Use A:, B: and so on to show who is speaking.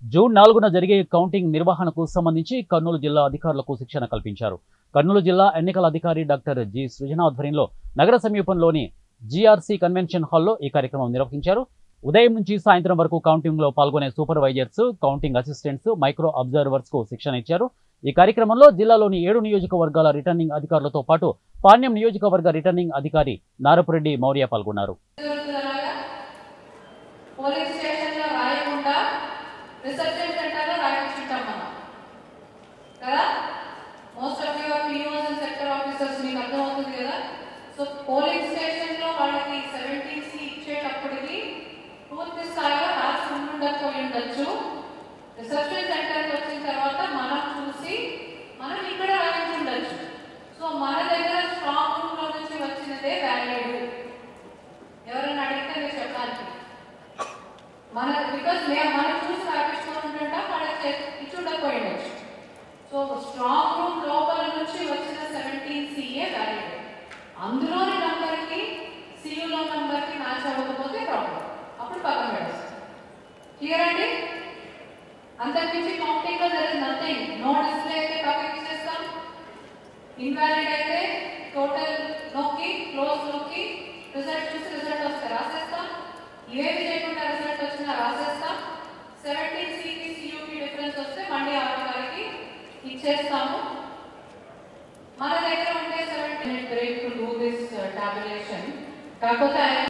A: June నాలుగున జరిగే counting నిర్వహణకు సంబంధించి కర్నూలు జిల్లా అధికారులకు శిక్షణ కల్పించారు కర్నూలు జిల్లా ఎన్నికల అధికారి డాక్టర్ జి సృజన ఆధ్వర్యంలో నగర సమీపంలోని జీఆర్సీ కన్వెన్షన్ హాల్లో ఈ కార్యక్రమం నిర్వహించారు ఉదయం నుంచి సాయంత్రం వరకు కౌంటింగ్ లో పాల్గొనే supervisors counting assistants micro observers కు శిక్షణ ఇచ్చారు ఈ కార్యక్రమంలో జిల్లాలోని ఏడు నియోజకవర్గాల రిటర్నింగ్ అధికారులతో పాటు పాణ్యం నియోజకవర్గ రిటర్నింగ్ అధికారి నారపురెడ్డి మౌర్య పాల్గొన్నారు
B: జరుగుతుందనగా పోలీస్ స్టేషన్లో రాయకుండా రిసెప్షన్ సెంటర్లో రాయించుంటాం మనం కదా most of your POs and sector officers మీకు అర్థమవుతుంది కదా సో పోలింగ్ స్టేషన్లో వాళ్ళకి సెవెంటీన్ సి ఇచ్చేటప్పటికి పూర్తి స్థాయిలో రాసి ఉండుండకపోయి ఉండొచ్చు రిసెప్షన్ సెంటర్కి వచ్చిన తర్వాత మనం చూసి మనం ఇక్కడ రాయించి ఉండొచ్చు సో మన దగ్గర స్ట్రాంగ్ రూమ్ లో నుంచి వచ్చినదే వ్యాలిడ్ ఎవరైనా అడిగితే మీరు చెప్పాలి మన బికాస్ మేము మనం చూసి రాపించుకొని ఉంటుంటాం వాళ్ళకి ఇచ్చి ఉండకపోయి ఉండొచ్చు సో స్ట్రాంగ్ రూమ్ లోపల నుంచి వచ్చిన సెవెంటీన్ సిఏ వ్యాలిడ్ అందులోని నంబర్కి సియులో నంబర్కి మ్యాచ్ అవ్వకపోతే ప్రాబ్లం అప్పుడు పక్కన పెట్టేస్తాం క్లియర్ అండి అంతకుమించి కౌంటింగ్ లో there is nothing no display అయితే పక్కకి ఇచ్చేస్తాం ఇన్వాలిడ్ అయితే టోటల్ నొక్కి క్లోజ్ నొక్కి రిజల్ట్ చూసి రిజల్ట్ వస్తే రాసేస్తాం ఏది చేయకుండా రిజల్ట్ వచ్చినా రాసేస్తాం సెవెంటీన్ సికి సియూకి డిఫరెన్స్ వస్తే మళ్ళీ ఆరో గారికి ఇచ్చేస్తాము మన దగ్గర ఉంటే seventeen break to do this tabulation కాకపోతే ఆయన